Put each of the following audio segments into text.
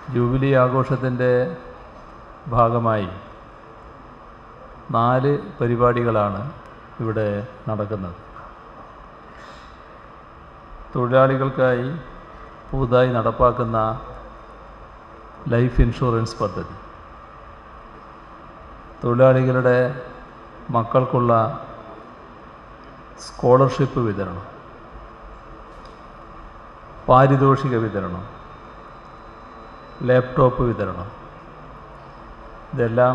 jubilee ആഘോഷത്തിൻ്റെ ഭാഗമായി നാല് പരിപാടികളാണ് ഇവിടെ നടക്കുന്നത് തൊഴിലാളികൾക്കായി പുതുതായി നടപ്പാക്കുന്ന ലൈഫ് ഇൻഷുറൻസ് പദ്ധതി തൊഴിലാളികളുടെ മക്കൾക്കുള്ള സ്കോളർഷിപ്പ് വിതരണം പാരിതോഷിക വിതരണം ലാപ്ടോപ്പ് വിതരണം ഇതെല്ലാം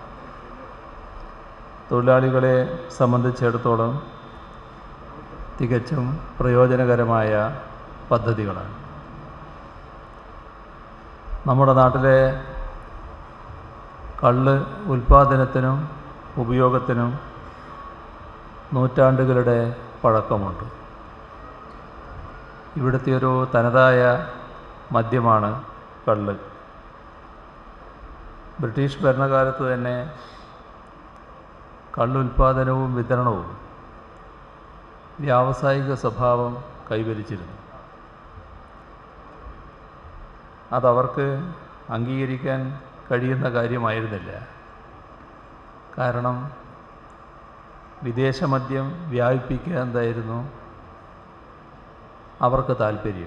തൊഴിലാളികളെ സംബന്ധിച്ചിടത്തോളം തികച്ചും പ്രയോജനകരമായ പദ്ധതികളാണ് നമ്മുടെ നാട്ടിലെ കള്ള് ഉൽപ്പാദനത്തിനും ഉപയോഗത്തിനും നൂറ്റാണ്ടുകളുടെ പഴക്കമുണ്ട് ഇവിടുത്തെ ഒരു തനതായ മദ്യമാണ് കള്ള് ബ്രിട്ടീഷ് ഭരണകാലത്ത് തന്നെ കള്ളുൽപാദനവും വിതരണവും വ്യാവസായിക സ്വഭാവം കൈവരിച്ചിരുന്നു അതവർക്ക് അംഗീകരിക്കാൻ കഴിയുന്ന കാര്യമായിരുന്നില്ല കാരണം വിദേശമദ്യം വ്യാപിപ്പിക്കുക എന്തായിരുന്നു അവർക്ക് താല്പര്യം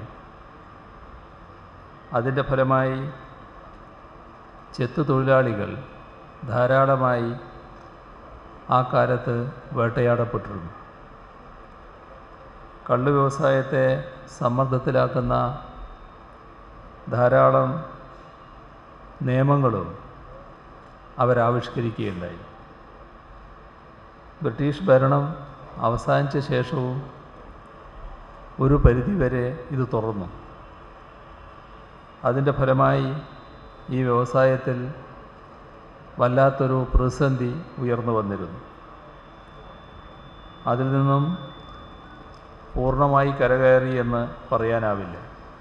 അതിൻ്റെ ഫലമായി ചെത്തു തൊഴിലാളികൾ ധാരാളമായി ആ കാലത്ത് വേട്ടയാടപ്പെട്ടിരുന്നു കള്ളു വ്യവസായത്തെ സമ്മർദ്ദത്തിലാക്കുന്ന ധാരാളം നിയമങ്ങളും അവരാവിഷ്കരിക്കുകയുണ്ടായി ബ്രിട്ടീഷ് ഭരണം അവസാനിച്ച ശേഷവും ഒരു പരിധിവരെ ഇത് തുറന്നു അതിൻ്റെ ഫലമായി ഈ വ്യവസായത്തിൽ വല്ലാത്തൊരു പ്രതിസന്ധി ഉയർന്നു വന്നിരുന്നു അതിൽ നിന്നും പൂർണ്ണമായി കരകയറി എന്ന് പറയാനാവില്ല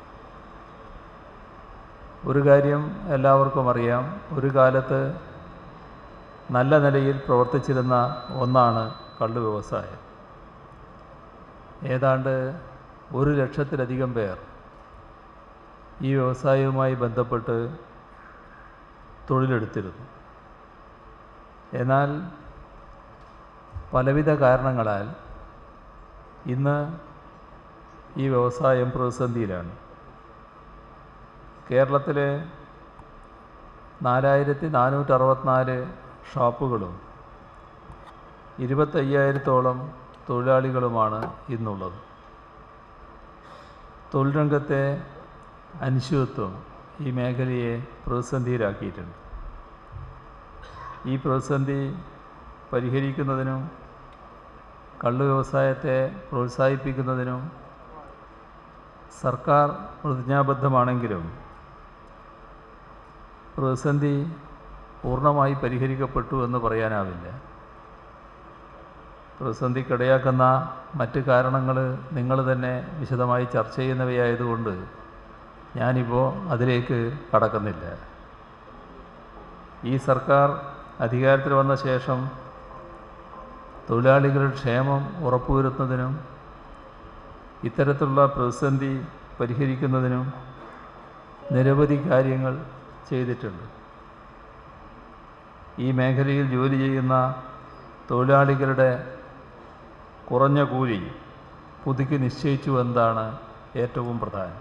ഒരു കാര്യം എല്ലാവർക്കും അറിയാം ഒരു കാലത്ത് നല്ല നിലയിൽ പ്രവർത്തിച്ചിരുന്ന ഒന്നാണ് കള്ളു വ്യവസായം ഏതാണ്ട് ഒരു ലക്ഷത്തിലധികം പേർ ഈ വ്യവസായവുമായി ബന്ധപ്പെട്ട് തൊഴിലെടുത്തിരുന്നു എന്നാൽ പലവിധ കാരണങ്ങളാൽ ഇന്ന് ഈ വ്യവസായം പ്രതിസന്ധിയിലാണ് കേരളത്തിലെ നാലായിരത്തി നാനൂറ്റി അറുപത്തിനാല് ഷോപ്പുകളും ഇരുപത്തയ്യായിരത്തോളം തൊഴിലാളികളുമാണ് ഇന്നുള്ളത് തൊഴിൽ രംഗത്തെ അനിശ്ചിതത്വം ഈ മേഖലയെ പ്രതിസന്ധിയിലാക്കിയിട്ടുണ്ട് ഈ പ്രതിസന്ധി പരിഹരിക്കുന്നതിനും കള്ളു വ്യവസായത്തെ പ്രോത്സാഹിപ്പിക്കുന്നതിനും സർക്കാർ പ്രതിജ്ഞാബദ്ധമാണെങ്കിലും പ്രതിസന്ധി പൂർണ്ണമായി പരിഹരിക്കപ്പെട്ടു എന്ന് പറയാനാവില്ല പ്രതിസന്ധിക്കിടയാക്കുന്ന മറ്റ് കാരണങ്ങൾ നിങ്ങൾ തന്നെ വിശദമായി ചർച്ച ചെയ്യുന്നവയായതുകൊണ്ട് ഞാനിപ്പോൾ അതിലേക്ക് കടക്കുന്നില്ല ഈ സർക്കാർ അധികാരത്തിൽ വന്ന ശേഷം തൊഴിലാളികളുടെ ക്ഷേമം ഉറപ്പുവരുത്തുന്നതിനും ഇത്തരത്തിലുള്ള പ്രതിസന്ധി പരിഹരിക്കുന്നതിനും നിരവധി കാര്യങ്ങൾ ചെയ്തിട്ടുണ്ട് ഈ മേഖലയിൽ ജോലി ചെയ്യുന്ന തൊഴിലാളികളുടെ കുറഞ്ഞ കൂലി പുതുക്കി നിശ്ചയിച്ചു എന്നതാണ് ഏറ്റവും പ്രധാനം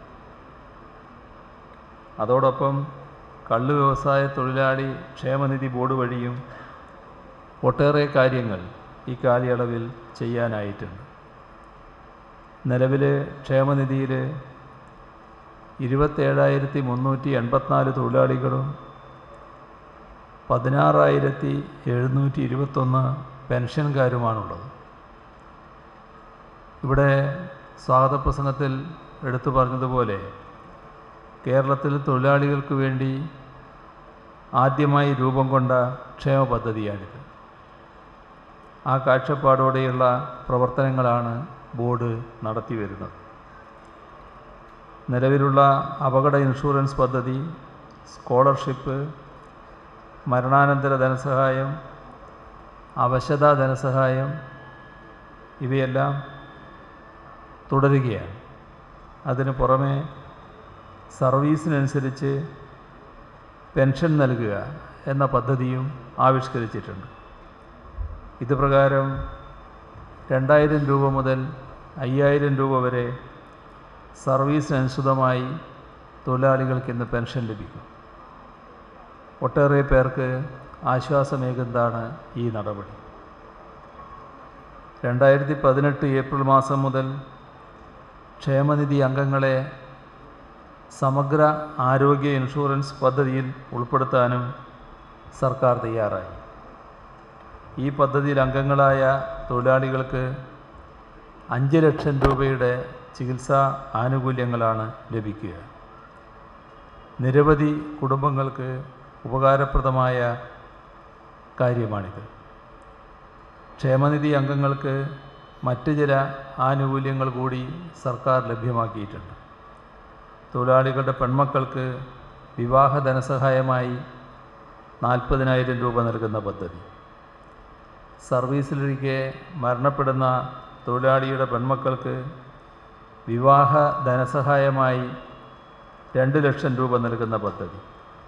അതോടൊപ്പം കള്ളു വ്യവസായ തൊഴിലാളി ക്ഷേമനിധി ബോർഡ് വഴിയും ഒട്ടേറെ കാര്യങ്ങൾ ഈ കാലയളവിൽ ചെയ്യാനായിട്ടുണ്ട് നിലവിൽ ക്ഷേമനിധിയിൽ ഇരുപത്തേഴായിരത്തി മുന്നൂറ്റി എൺപത്തിനാല് തൊഴിലാളികളും പതിനാറായിരത്തി എഴുന്നൂറ്റി ഇരുപത്തൊന്ന് പെൻഷൻകാരുമാണുള്ളത് ഇവിടെ സ്വാഗത പ്രസംഗത്തിൽ എടുത്തു പറഞ്ഞതുപോലെ കേരളത്തിൽ തൊഴിലാളികൾക്ക് വേണ്ടി ആദ്യമായി രൂപം കൊണ്ട ക്ഷേമ പദ്ധതിയാണിത് ആ കാഴ്ചപ്പാടോടെയുള്ള പ്രവർത്തനങ്ങളാണ് ബോർഡ് നടത്തി വരുന്നത് നിലവിലുള്ള അപകട ഇൻഷുറൻസ് പദ്ധതി സ്കോളർഷിപ്പ് മരണാനന്തര ധനസഹായം അവശതാ ധനസഹായം ഇവയെല്ലാം തുടരുകയാണ് അതിന് പുറമെ സർവീസിനനുസരിച്ച് പെൻഷൻ നൽകുക എന്ന പദ്ധതിയും ആവിഷ്കരിച്ചിട്ടുണ്ട് ഇത് പ്രകാരം രണ്ടായിരം രൂപ മുതൽ അയ്യായിരം രൂപ വരെ സർവീസിനനുസൃതമായി തൊഴിലാളികൾക്ക് ഇന്ന് പെൻഷൻ ലഭിക്കും ഒട്ടേറെ പേർക്ക് ആശ്വാസമേകുന്നതാണ് ഈ നടപടി രണ്ടായിരത്തി പതിനെട്ട് ഏപ്രിൽ മാസം മുതൽ ക്ഷേമനിധി അംഗങ്ങളെ സമഗ്ര ആരോഗ്യ ഇൻഷുറൻസ് പദ്ധതിയിൽ ഉൾപ്പെടുത്താനും സർക്കാർ തയ്യാറായി ഈ പദ്ധതിയിൽ അംഗങ്ങളായ തൊഴിലാളികൾക്ക് അഞ്ച് ലക്ഷം രൂപയുടെ ചികിത്സാ ആനുകൂല്യങ്ങളാണ് ലഭിക്കുക നിരവധി കുടുംബങ്ങൾക്ക് ഉപകാരപ്രദമായ കാര്യമാണിത് ക്ഷേമനിധി അംഗങ്ങൾക്ക് മറ്റ് ചില ആനുകൂല്യങ്ങൾ കൂടി സർക്കാർ ലഭ്യമാക്കിയിട്ടുണ്ട് തൊഴിലാളികളുടെ പെൺമക്കൾക്ക് വിവാഹ ധനസഹായമായി നാൽപ്പതിനായിരം രൂപ നൽകുന്ന പദ്ധതി സർവീസിലിരിക്കെ മരണപ്പെടുന്ന തൊഴിലാളിയുടെ പെൺമക്കൾക്ക് വിവാഹ ധനസഹായമായി രണ്ട് ലക്ഷം രൂപ നൽകുന്ന പദ്ധതി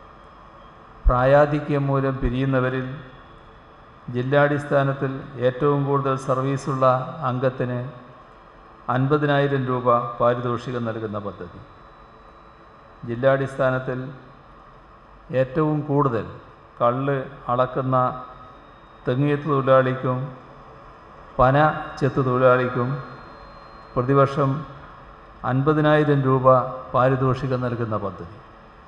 പ്രായാധിക്യം മൂലം പിരിയുന്നവരിൽ ജില്ലാടിസ്ഥാനത്തിൽ ഏറ്റവും കൂടുതൽ സർവീസുള്ള അംഗത്തിന് അൻപതിനായിരം രൂപ പാരിതോഷികം നൽകുന്ന പദ്ധതി ജില്ലാടിസ്ഥാനത്തിൽ ഏറ്റവും കൂടുതൽ കള്ള് അളക്കുന്ന തെങ്ങിയത്ത് തൊഴിലാളിക്കും പന ചെത്ത് തൊഴിലാളിക്കും പ്രതിവർഷം അൻപതിനായിരം രൂപ പാരിതോഷികം നൽകുന്ന പദ്ധതി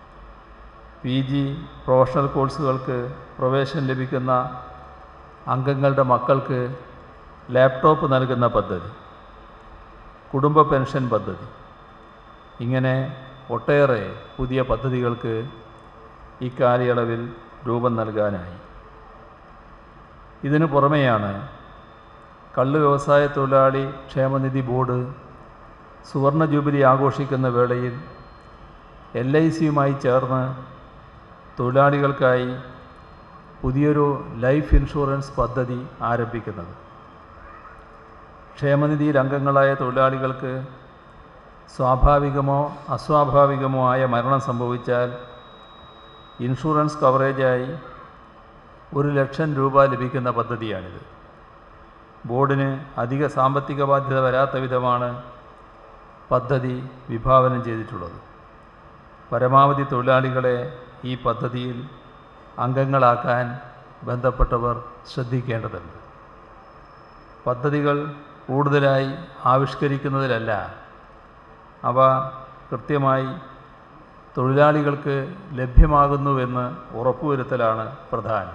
പി ജി പ്രൊഫഷണൽ കോഴ്സുകൾക്ക് പ്രവേശനം ലഭിക്കുന്ന അംഗങ്ങളുടെ മക്കൾക്ക് ലാപ്ടോപ്പ് നൽകുന്ന പദ്ധതി കുടുംബ പെൻഷൻ പദ്ധതി ഇങ്ങനെ ഒട്ടേറെ പുതിയ പദ്ധതികൾക്ക് ഇക്കാലയളവിൽ രൂപം നൽകാനായി ഇതിനു പുറമെയാണ് കള്ള് വ്യവസായ തൊഴിലാളി ക്ഷേമനിധി ബോർഡ് സുവർണ ജൂബിലി ആഘോഷിക്കുന്ന വേളയിൽ എൽ ഐ സിയുമായി ചേർന്ന് തൊഴിലാളികൾക്കായി പുതിയൊരു ലൈഫ് ഇൻഷുറൻസ് പദ്ധതി ആരംഭിക്കുന്നത് ക്ഷേമനിധിയിൽ അംഗങ്ങളായ തൊഴിലാളികൾക്ക് സ്വാഭാവികമോ അസ്വാഭാവികമോ ആയ മരണം സംഭവിച്ചാൽ ഇൻഷുറൻസ് കവറേജായി ഒരു ലക്ഷം രൂപ ലഭിക്കുന്ന പദ്ധതിയാണിത് ബോർഡിന് അധിക സാമ്പത്തിക ബാധ്യത വരാത്ത വിധമാണ് പദ്ധതി വിഭാവനം ചെയ്തിട്ടുള്ളത് പരമാവധി തൊഴിലാളികളെ ഈ പദ്ധതിയിൽ അംഗങ്ങളാക്കാൻ ബന്ധപ്പെട്ടവർ ശ്രദ്ധിക്കേണ്ടതുണ്ട് പദ്ധതികൾ കൂടുതലായി ആവിഷ്കരിക്കുന്നതിലല്ല അവ കൃത്യമായി തൊഴിലാളികൾക്ക് ലഭ്യമാകുന്നുവെന്ന് ഉറപ്പുവരുത്തലാണ് പ്രധാനം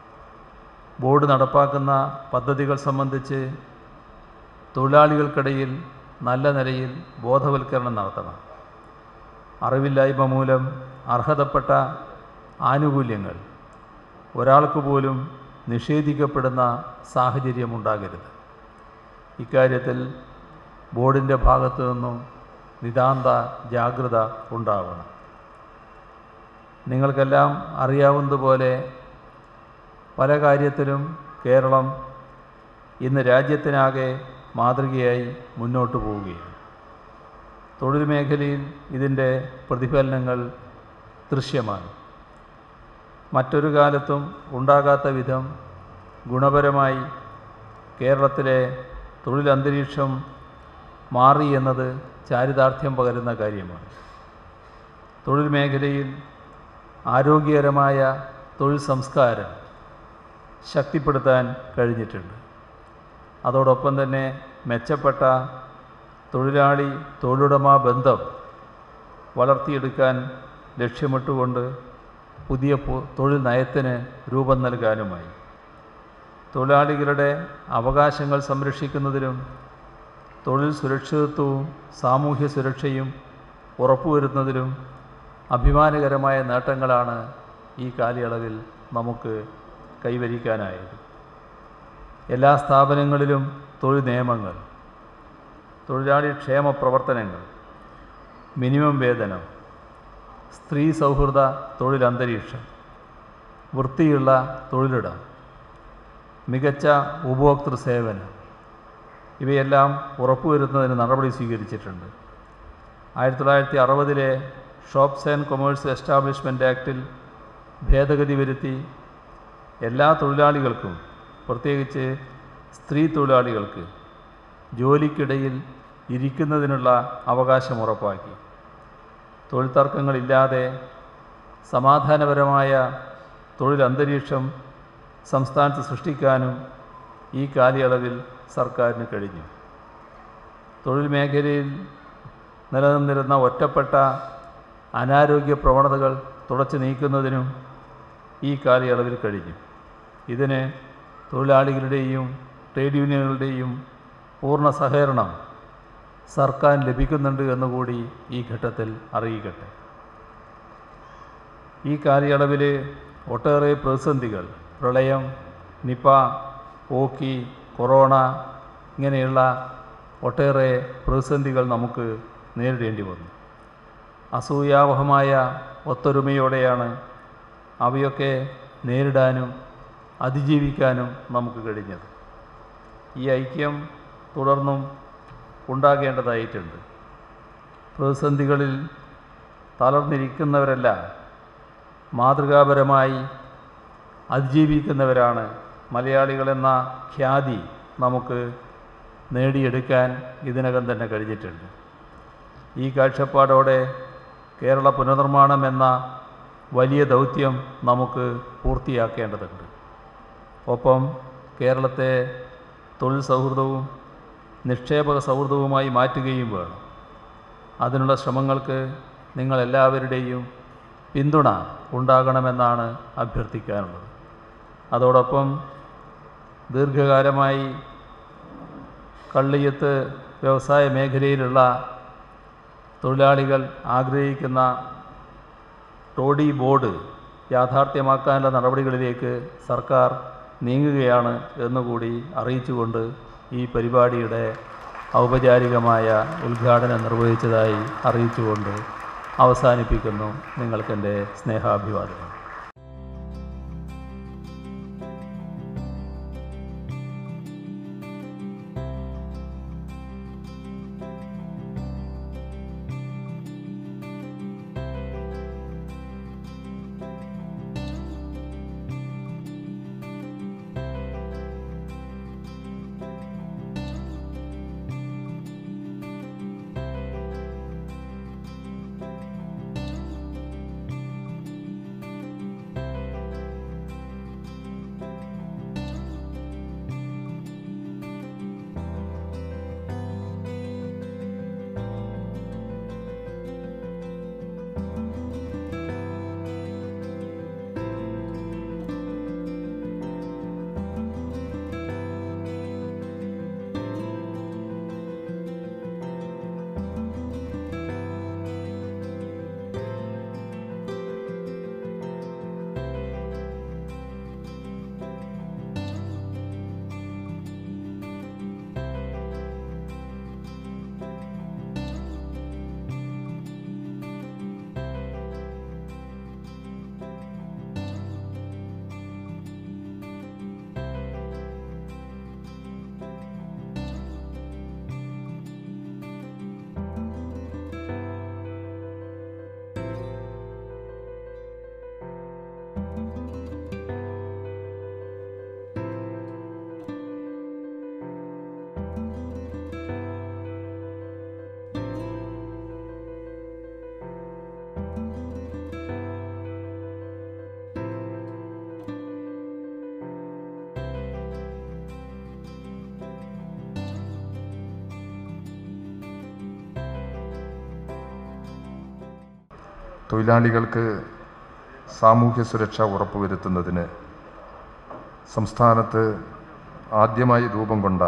ബോർഡ് നടപ്പാക്കുന്ന പദ്ധതികൾ സംബന്ധിച്ച് തൊഴിലാളികൾക്കിടയിൽ നല്ല നിലയിൽ ബോധവൽക്കരണം നടത്തണം അറിവില്ലായ്മ മൂലം അർഹതപ്പെട്ട ആനുകൂല്യങ്ങൾ ഒരാൾക്ക് പോലും നിഷേധിക്കപ്പെടുന്ന സാഹചര്യമുണ്ടാകരുത് ഇക്കാര്യത്തിൽ ബോർഡിൻ്റെ ഭാഗത്തു നിന്നും നിതാന്ത ജാഗ്രത ഉണ്ടാവണം നിങ്ങൾക്കെല്ലാം അറിയാവുന്നതുപോലെ പല കാര്യത്തിലും കേരളം ഇന്ന് രാജ്യത്തിനാകെ മാതൃകയായി മുന്നോട്ട് പോവുകയാണ് തൊഴിൽ മേഖലയിൽ ഇതിൻ്റെ പ്രതിഫലനങ്ങൾ ദൃശ്യമാണ് മറ്റൊരു കാലത്തും ഉണ്ടാകാത്ത വിധം ഗുണപരമായി കേരളത്തിലെ തൊഴിലന്തരീക്ഷം മാറി എന്നത് ചാരിതാർത്ഥ്യം പകരുന്ന കാര്യമാണ് തൊഴിൽ മേഖലയിൽ ആരോഗ്യകരമായ തൊഴിൽ സംസ്കാരം ശക്തിപ്പെടുത്താൻ കഴിഞ്ഞിട്ടുണ്ട് അതോടൊപ്പം തന്നെ മെച്ചപ്പെട്ട തൊഴിലാളി തൊഴിലുടമ ബന്ധം വളർത്തിയെടുക്കാൻ ലക്ഷ്യമിട്ടുകൊണ്ട് പുതിയ പു- തൊഴിൽ നയത്തിന് രൂപം നൽകാനുമായി തൊഴിലാളികളുടെ അവകാശങ്ങൾ സംരക്ഷിക്കുന്നതിനും തൊഴിൽ സുരക്ഷിതത്വവും സാമൂഹ്യ സുരക്ഷയും ഉറപ്പുവരുത്തുന്നതിലും അഭിമാനകരമായ നേട്ടങ്ങളാണ് ഈ കാലയളവിൽ നമുക്ക് കൈവരിക്കാനായത് എല്ലാ സ്ഥാപനങ്ങളിലും തൊഴിൽ നിയമങ്ങൾ തൊഴിലാളി ക്ഷേമ പ്രവർത്തനങ്ങൾ മിനിമം വേതനം സ്ത്രീ സൗഹൃദ തൊഴിലന്തരീക്ഷം വൃത്തിയുള്ള തൊഴിലിടം മികച്ച ഉപഭോക്തൃ സേവനം ഇവയെല്ലാം ഉറപ്പുവരുത്തുന്നതിന് നടപടി സ്വീകരിച്ചിട്ടുണ്ട് ആയിരത്തി തൊള്ളായിരത്തി അറുപതിലെ ഷോപ്സ് ആൻഡ് കൊമേഴ്സ് എസ്റ്റാബ്ലിഷ്മെൻറ്റ് ആക്ടിൽ ഭേദഗതി വരുത്തി എല്ലാ തൊഴിലാളികൾക്കും പ്രത്യേകിച്ച് സ്ത്രീ തൊഴിലാളികൾക്ക് ജോലിക്കിടയിൽ ഇരിക്കുന്നതിനുള്ള അവകാശം ഉറപ്പാക്കി തൊഴിൽ തർക്കങ്ങളില്ലാതെ സമാധാനപരമായ തൊഴിൽ അന്തരീക്ഷം സംസ്ഥാനത്ത് സൃഷ്ടിക്കാനും ഈ കാലയളവിൽ സർക്കാരിന് കഴിഞ്ഞു തൊഴിൽ മേഖലയിൽ നിലനിന്നിരുന്ന ഒറ്റപ്പെട്ട അനാരോഗ്യ പ്രവണതകൾ തുടച്ചു നീക്കുന്നതിനും ഈ കാലയളവിൽ കഴിഞ്ഞു ഇതിന് തൊഴിലാളികളുടെയും ട്രേഡ് യൂണിയനുകളുടെയും പൂർണ്ണ സഹകരണം സർക്കാർ ലഭിക്കുന്നുണ്ട് എന്നുകൂടി ഈ ഘട്ടത്തിൽ അറിയിക്കട്ടെ ഈ കാലയളവിൽ ഒട്ടേറെ പ്രതിസന്ധികൾ പ്രളയം നിപ ഓക്കി കൊറോണ ഇങ്ങനെയുള്ള ഒട്ടേറെ പ്രതിസന്ധികൾ നമുക്ക് നേരിടേണ്ടി വന്നു അസൂയാവഹമായ ഒത്തൊരുമയോടെയാണ് അവയൊക്കെ നേരിടാനും അതിജീവിക്കാനും നമുക്ക് കഴിഞ്ഞത് ഈ ഐക്യം തുടർന്നും ഉണ്ടാകേണ്ടതായിട്ടുണ്ട് പ്രതിസന്ധികളിൽ തളർന്നിരിക്കുന്നവരല്ല മാതൃകാപരമായി അതിജീവിക്കുന്നവരാണ് മലയാളികളെന്ന ഖ്യാതി നമുക്ക് നേടിയെടുക്കാൻ ഇതിനകം തന്നെ കഴിഞ്ഞിട്ടുണ്ട് ഈ കാഴ്ചപ്പാടോടെ കേരള പുനർനിർമ്മാണം എന്ന വലിയ ദൗത്യം നമുക്ക് പൂർത്തിയാക്കേണ്ടതുണ്ട് ഒപ്പം കേരളത്തെ തൊഴിൽ സൗഹൃദവും നിക്ഷേപക സൗഹൃദവുമായി മാറ്റുകയും വേണം അതിനുള്ള ശ്രമങ്ങൾക്ക് നിങ്ങളെല്ലാവരുടെയും പിന്തുണ ഉണ്ടാകണമെന്നാണ് അഭ്യർത്ഥിക്കാനുള്ളത് അതോടൊപ്പം ദീർഘകാലമായി കള്ളിയത്ത് വ്യവസായ മേഖലയിലുള്ള തൊഴിലാളികൾ ആഗ്രഹിക്കുന്ന ടോഡി ബോർഡ് യാഥാർത്ഥ്യമാക്കാനുള്ള നടപടികളിലേക്ക് സർക്കാർ നീങ്ങുകയാണ് എന്നുകൂടി അറിയിച്ചുകൊണ്ട് ഈ പരിപാടിയുടെ ഔപചാരികമായ ഉദ്ഘാടനം നിർവഹിച്ചതായി അറിയിച്ചുകൊണ്ട് അവസാനിപ്പിക്കുന്നു നിങ്ങൾക്കെൻ്റെ സ്നേഹാഭിവാദനം തൊഴിലാളികൾക്ക് സാമൂഹ്യ സുരക്ഷ ഉറപ്പുവരുത്തുന്നതിന് സംസ്ഥാനത്ത് ആദ്യമായി രൂപം കൊണ്ട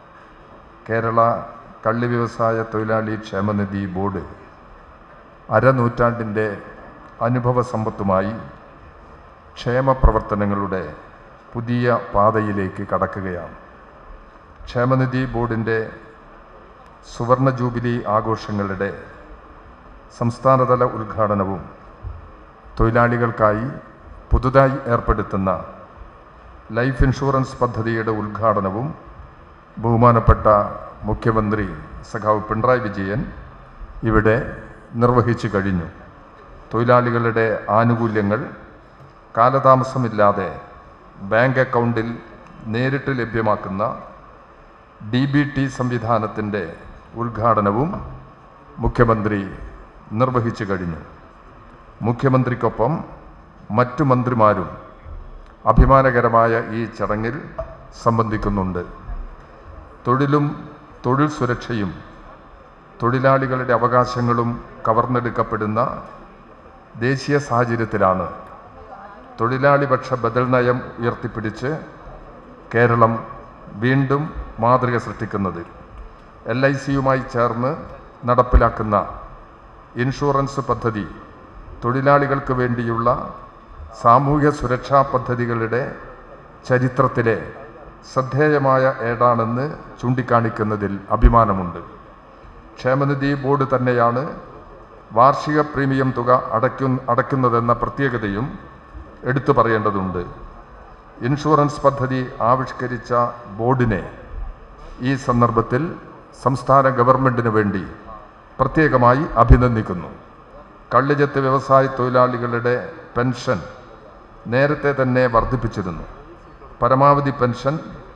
കേരള കള്ളി വ്യവസായ തൊഴിലാളി ക്ഷേമനിധി ബോർഡ് അരനൂറ്റാണ്ടിൻ്റെ അനുഭവ സമ്പത്തുമായി ക്ഷേമ പ്രവർത്തനങ്ങളുടെ പുതിയ പാതയിലേക്ക് കടക്കുകയാണ് ക്ഷേമനിധി ബോർഡിൻ്റെ സുവർണ ജൂബിലി ആഘോഷങ്ങളുടെ സംസ്ഥാനതല ഉദ്ഘാടനവും തൊഴിലാളികൾക്കായി പുതുതായി ഏർപ്പെടുത്തുന്ന ലൈഫ് ഇൻഷുറൻസ് പദ്ധതിയുടെ ഉദ്ഘാടനവും ബഹുമാനപ്പെട്ട മുഖ്യമന്ത്രി സഖാവ് പിണറായി വിജയൻ ഇവിടെ നിർവഹിച്ചു കഴിഞ്ഞു തൊഴിലാളികളുടെ ആനുകൂല്യങ്ങൾ കാലതാമസമില്ലാതെ ബാങ്ക് അക്കൗണ്ടിൽ നേരിട്ട് ലഭ്യമാക്കുന്ന ഡി ബി ടി സംവിധാനത്തിൻ്റെ ഉദ്ഘാടനവും മുഖ്യമന്ത്രി നിർവഹിച്ചു കഴിഞ്ഞു മുഖ്യമന്ത്രിക്കൊപ്പം മറ്റു മന്ത്രിമാരും അഭിമാനകരമായ ഈ ചടങ്ങിൽ സംബന്ധിക്കുന്നുണ്ട് തൊഴിലും തൊഴിൽ സുരക്ഷയും തൊഴിലാളികളുടെ അവകാശങ്ങളും കവർന്നെടുക്കപ്പെടുന്ന ദേശീയ സാഹചര്യത്തിലാണ് തൊഴിലാളിപക്ഷ ബദൽ നയം ഉയർത്തിപ്പിടിച്ച് കേരളം വീണ്ടും മാതൃക സൃഷ്ടിക്കുന്നത് എൽ ഐ സിയുമായി ചേർന്ന് നടപ്പിലാക്കുന്ന ഇൻഷുറൻസ് പദ്ധതി തൊഴിലാളികൾക്ക് വേണ്ടിയുള്ള സാമൂഹ്യ സുരക്ഷാ പദ്ധതികളുടെ ചരിത്രത്തിലെ ശ്രദ്ധേയമായ ഏടാണെന്ന് ചൂണ്ടിക്കാണിക്കുന്നതിൽ അഭിമാനമുണ്ട് ക്ഷേമനിധി ബോർഡ് തന്നെയാണ് വാർഷിക പ്രീമിയം തുക അടയ്ക്കു അടയ്ക്കുന്നതെന്ന പ്രത്യേകതയും എടുത്തു പറയേണ്ടതുണ്ട് ഇൻഷുറൻസ് പദ്ധതി ആവിഷ്കരിച്ച ബോർഡിനെ ഈ സന്ദർഭത്തിൽ സംസ്ഥാന ഗവൺമെൻറ്റിന് വേണ്ടി പ്രത്യേകമായി അഭിനന്ദിക്കുന്നു കള്ളിജത്ത് വ്യവസായ തൊഴിലാളികളുടെ പെൻഷൻ നേരത്തെ തന്നെ വർദ്ധിപ്പിച്ചിരുന്നു പരമാവധി പെൻഷൻ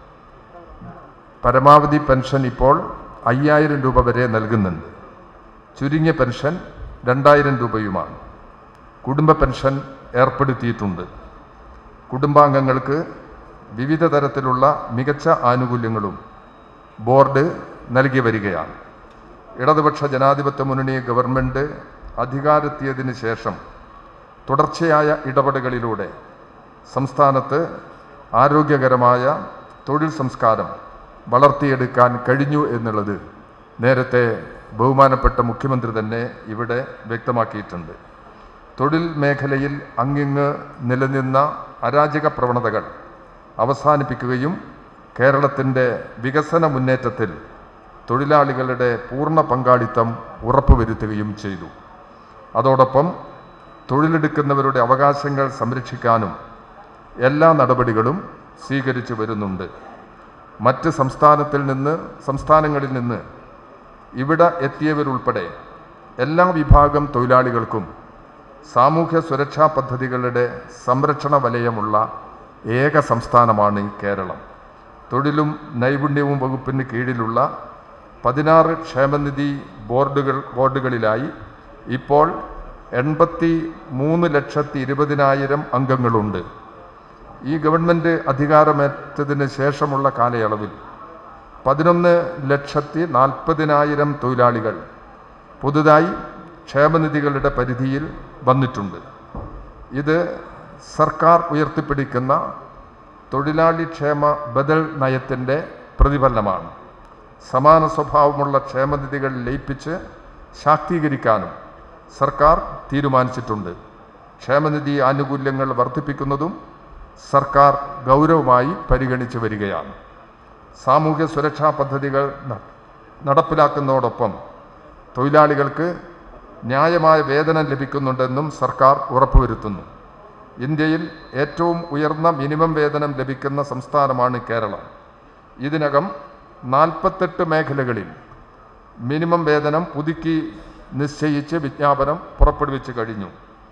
പരമാവധി പെൻഷൻ ഇപ്പോൾ അയ്യായിരം രൂപ വരെ നൽകുന്നുണ്ട് ചുരുങ്ങിയ പെൻഷൻ രണ്ടായിരം രൂപയുമാണ് കുടുംബ പെൻഷൻ ഏർപ്പെടുത്തിയിട്ടുണ്ട് കുടുംബാംഗങ്ങൾക്ക് വിവിധ തരത്തിലുള്ള മികച്ച ആനുകൂല്യങ്ങളും ബോർഡ് നൽകി വരികയാണ് ഇടതുപക്ഷ ജനാധിപത്യ മുന്നണി ഗവൺമെൻറ് അധികാരത്തിയതിന് ശേഷം തുടർച്ചയായ ഇടപെടലുകളിലൂടെ സംസ്ഥാനത്ത് ആരോഗ്യകരമായ തൊഴിൽ സംസ്കാരം വളർത്തിയെടുക്കാൻ കഴിഞ്ഞു എന്നുള്ളത് നേരത്തെ ബഹുമാനപ്പെട്ട മുഖ്യമന്ത്രി തന്നെ ഇവിടെ വ്യക്തമാക്കിയിട്ടുണ്ട് തൊഴിൽ മേഖലയിൽ അങ്ങിങ്ങ് നിലനിന്ന അരാജക പ്രവണതകൾ അവസാനിപ്പിക്കുകയും കേരളത്തിൻ്റെ വികസന മുന്നേറ്റത്തിൽ തൊഴിലാളികളുടെ പൂർണ്ണ പങ്കാളിത്തം ഉറപ്പുവരുത്തുകയും ചെയ്തു അതോടൊപ്പം തൊഴിലെടുക്കുന്നവരുടെ അവകാശങ്ങൾ സംരക്ഷിക്കാനും എല്ലാ നടപടികളും സ്വീകരിച്ചു വരുന്നുണ്ട് മറ്റ് സംസ്ഥാനത്തിൽ നിന്ന് സംസ്ഥാനങ്ങളിൽ നിന്ന് ഇവിടെ എത്തിയവരുൾപ്പെടെ എല്ലാ വിഭാഗം തൊഴിലാളികൾക്കും സാമൂഹ്യ സുരക്ഷാ പദ്ധതികളുടെ സംരക്ഷണ വലയമുള്ള ഏക സംസ്ഥാനമാണ് കേരളം തൊഴിലും നൈപുണ്യവും വകുപ്പിന് കീഴിലുള്ള പതിനാറ് ക്ഷേമനിധി ബോർഡുകൾ ബോർഡുകളിലായി ഇപ്പോൾ എൺപത്തി മൂന്ന് ലക്ഷത്തി ഇരുപതിനായിരം അംഗങ്ങളുണ്ട് ഈ ഗവൺമെൻറ് അധികാരമേറ്റതിന് ശേഷമുള്ള കാലയളവിൽ പതിനൊന്ന് ലക്ഷത്തി നാൽപ്പതിനായിരം തൊഴിലാളികൾ പുതുതായി ക്ഷേമനിധികളുടെ പരിധിയിൽ വന്നിട്ടുണ്ട് ഇത് സർക്കാർ ഉയർത്തിപ്പിടിക്കുന്ന തൊഴിലാളി ക്ഷേമ ബദൽ നയത്തിൻ്റെ പ്രതിഫലനമാണ് സമാന സ്വഭാവമുള്ള ക്ഷേമനിധികൾ ലയിപ്പിച്ച് ശാക്തീകരിക്കാനും സർക്കാർ തീരുമാനിച്ചിട്ടുണ്ട് ക്ഷേമനിധി ആനുകൂല്യങ്ങൾ വർദ്ധിപ്പിക്കുന്നതും സർക്കാർ ഗൗരവമായി പരിഗണിച്ചു വരികയാണ് സാമൂഹ്യ സുരക്ഷാ പദ്ധതികൾ ന- നടപ്പിലാക്കുന്നതോടൊപ്പം തൊഴിലാളികൾക്ക് ന്യായമായ വേതനം ലഭിക്കുന്നുണ്ടെന്നും സർക്കാർ ഉറപ്പുവരുത്തുന്നു ഇന്ത്യയിൽ ഏറ്റവും ഉയർന്ന മിനിമം വേതനം ലഭിക്കുന്ന സംസ്ഥാനമാണ് കേരളം ഇതിനകം നാൽപ്പത്തെട്ട് മേഖലകളിൽ മിനിമം വേതനം പുതുക്കി നിശ്ചയിച്ച് വിജ്ഞാപനം പുറപ്പെടുവിച്ചു കഴിഞ്ഞു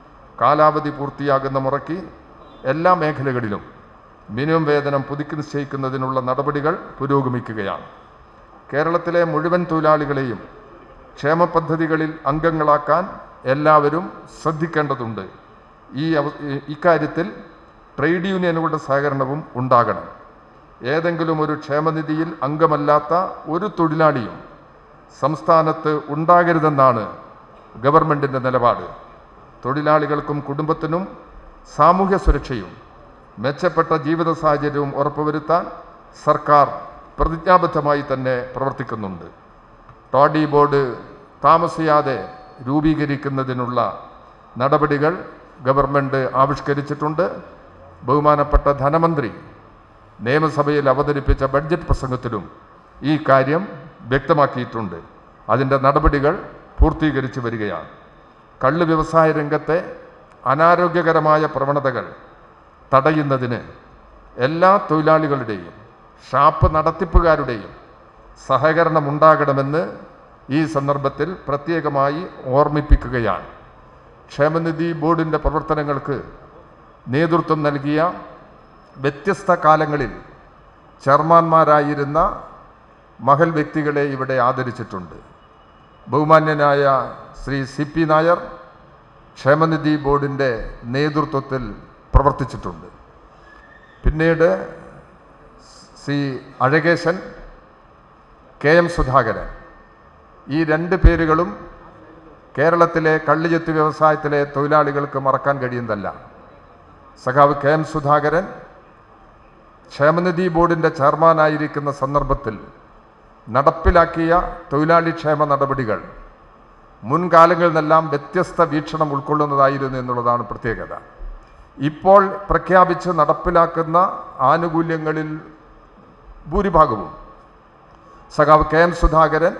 കാലാവധി പൂർത്തിയാകുന്ന മുറയ്ക്ക് എല്ലാ മേഖലകളിലും മിനിമം വേതനം പുതുക്കി നിശ്ചയിക്കുന്നതിനുള്ള നടപടികൾ പുരോഗമിക്കുകയാണ് കേരളത്തിലെ മുഴുവൻ തൊഴിലാളികളെയും ക്ഷേമ പദ്ധതികളിൽ അംഗങ്ങളാക്കാൻ എല്ലാവരും ശ്രദ്ധിക്കേണ്ടതുണ്ട് ഈ അവ- ഈ- ഇക്കാര്യത്തിൽ ട്രേഡ് യൂണിയനുകളുടെ സഹകരണവും ഉണ്ടാകണം ഏതെങ്കിലും ഒരു ക്ഷേമനിധിയിൽ അംഗമല്ലാത്ത ഒരു തൊഴിലാളിയും സംസ്ഥാനത്ത് ഉണ്ടാകരുതെന്നാണ് ഗവൺമെൻറ്റിൻ്റെ നിലപാട് തൊഴിലാളികൾക്കും കുടുംബത്തിനും സാമൂഹ്യ സുരക്ഷയും മെച്ചപ്പെട്ട ജീവിത സാഹചര്യവും ഉറപ്പുവരുത്താൻ സർക്കാർ പ്രതിജ്ഞാബദ്ധമായി തന്നെ പ്രവർത്തിക്കുന്നുണ്ട് ടോഡി ബോർഡ് താമസിയാതെ രൂപീകരിക്കുന്നതിനുള്ള നടപടികൾ ഗവൺമെൻറ് ആവിഷ്കരിച്ചിട്ടുണ്ട് ബഹുമാനപ്പെട്ട ധനമന്ത്രി നിയമസഭയിൽ അവതരിപ്പിച്ച ബഡ്ജറ്റ് പ്രസംഗത്തിലും ഈ കാര്യം വ്യക്തമാക്കിയിട്ടുണ്ട് അതിൻ്റെ നടപടികൾ പൂർത്തീകരിച്ചു വരികയാണ് കള്ള് വ്യവസായ രംഗത്തെ അനാരോഗ്യകരമായ പ്രവണതകൾ തടയുന്നതിന് എല്ലാ തൊഴിലാളികളുടെയും ഷാപ്പ് നടത്തിപ്പുകാരുടെയും സഹകരണം ഉണ്ടാകണമെന്ന് ഈ സന്ദർഭത്തിൽ പ്രത്യേകമായി ഓർമ്മിപ്പിക്കുകയാണ് ക്ഷേമനിധി ബോർഡിൻ്റെ പ്രവർത്തനങ്ങൾക്ക് നേതൃത്വം നൽകിയ വ്യത്യസ്ത കാലങ്ങളിൽ ചെയർമാന്മാരായിരുന്ന മഹൽ വ്യക്തികളെ ഇവിടെ ആദരിച്ചിട്ടുണ്ട് ബഹുമാന്യനായ ശ്രീ സി പി നായർ ക്ഷേമനിധി ബോർഡിൻ്റെ നേതൃത്വത്തിൽ പ്രവർത്തിച്ചിട്ടുണ്ട് പിന്നീട് C Azhakesan K M Sudhakaran ഈ രണ്ട് പേരുകളും കേരളത്തിലെ കള്ളിജെത്ത് വ്യവസായത്തിലെ തൊഴിലാളികൾക്ക് മറക്കാൻ കഴിയുന്നതല്ല സഖാവ് കെ എം സുധാകരൻ ക്ഷേമനിധി ബോർഡിൻ്റെ ചെയർമാനായിരിക്കുന്ന സന്ദർഭത്തിൽ നടപ്പിലാക്കിയ തൊഴിലാളി ക്ഷേമ നടപടികൾ മുൻകാലങ്ങളിൽ നിന്നെല്ലാം വ്യത്യസ്ത വീക്ഷണം ഉൾക്കൊള്ളുന്നതായിരുന്നു എന്നുള്ളതാണ് പ്രത്യേകത ഇപ്പോൾ പ്രഖ്യാപിച്ച് നടപ്പിലാക്കുന്ന ആനുകൂല്യങ്ങളിൽ ഭൂരിഭാഗവും സഖാവ് കെ എം സുധാകരൻ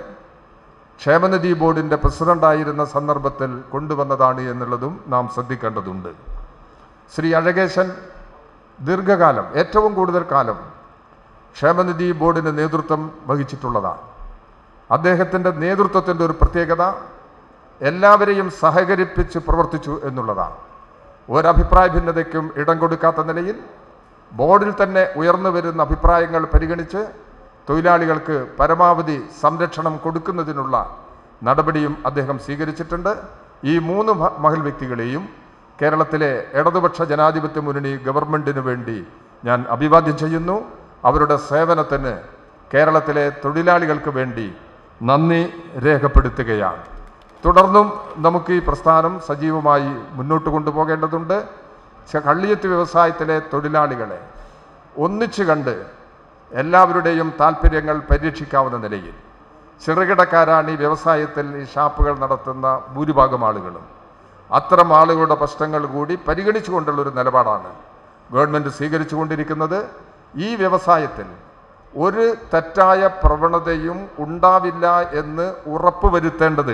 ക്ഷേമനിധി ബോർഡിൻ്റെ പ്രസിഡന്റായിരുന്ന സന്ദർഭത്തിൽ കൊണ്ടുവന്നതാണ് എന്നുള്ളതും നാം ശ്രദ്ധിക്കേണ്ടതുണ്ട് ശ്രീ അഴകേശൻ ദീർഘകാലം ഏറ്റവും കൂടുതൽ കാലം ക്ഷേമനിധി ബോർഡിന് നേതൃത്വം വഹിച്ചിട്ടുള്ളതാണ് അദ്ദേഹത്തിൻ്റെ നേതൃത്വത്തിൻ്റെ ഒരു പ്രത്യേകത എല്ലാവരെയും സഹകരിപ്പിച്ച് പ്രവർത്തിച്ചു എന്നുള്ളതാണ് ഒരഭിപ്രായ ഭിന്നതയ്ക്കും ഇടം കൊടുക്കാത്ത നിലയിൽ ബോർഡിൽ തന്നെ ഉയർന്നു വരുന്ന അഭിപ്രായങ്ങൾ പരിഗണിച്ച് തൊഴിലാളികൾക്ക് പരമാവധി സംരക്ഷണം കൊടുക്കുന്നതിനുള്ള നടപടിയും അദ്ദേഹം സ്വീകരിച്ചിട്ടുണ്ട് ഈ മൂന്ന് മ- മഹൽ വ്യക്തികളെയും കേരളത്തിലെ ഇടതുപക്ഷ ജനാധിപത്യ മുന്നണി ഗവൺമെൻറ്റിന് വേണ്ടി ഞാൻ അഭിവാദ്യം ചെയ്യുന്നു അവരുടെ സേവനത്തിന് കേരളത്തിലെ തൊഴിലാളികൾക്ക് വേണ്ടി നന്ദി രേഖപ്പെടുത്തുകയാണ് തുടർന്നും നമുക്ക് ഈ പ്രസ്ഥാനം സജീവമായി മുന്നോട്ട് കൊണ്ടുപോകേണ്ടതുണ്ട് ച- കള്ളിയത്ത് വ്യവസായത്തിലെ തൊഴിലാളികളെ ഒന്നിച്ചു കണ്ട് എല്ലാവരുടെയും താല്പര്യങ്ങൾ പരീക്ഷിക്കാവുന്ന നിലയിൽ ചെറുകിടക്കാരാണ് ഈ വ്യവസായത്തിൽ ഈ ഷാപ്പുകൾ നടത്തുന്ന ഭൂരിഭാഗം ആളുകളും അത്തരം ആളുകളുടെ പ്രശ്നങ്ങൾ കൂടി പരിഗണിച്ചുകൊണ്ടുള്ള ഒരു നിലപാടാണ് ഗവൺമെൻറ് സ്വീകരിച്ചു കൊണ്ടിരിക്കുന്നത് ഈ വ്യവസായത്തിൽ ഒരു തെറ്റായ പ്രവണതയും ഉണ്ടാവില്ല എന്ന് ഉറപ്പുവരുത്തേണ്ടത്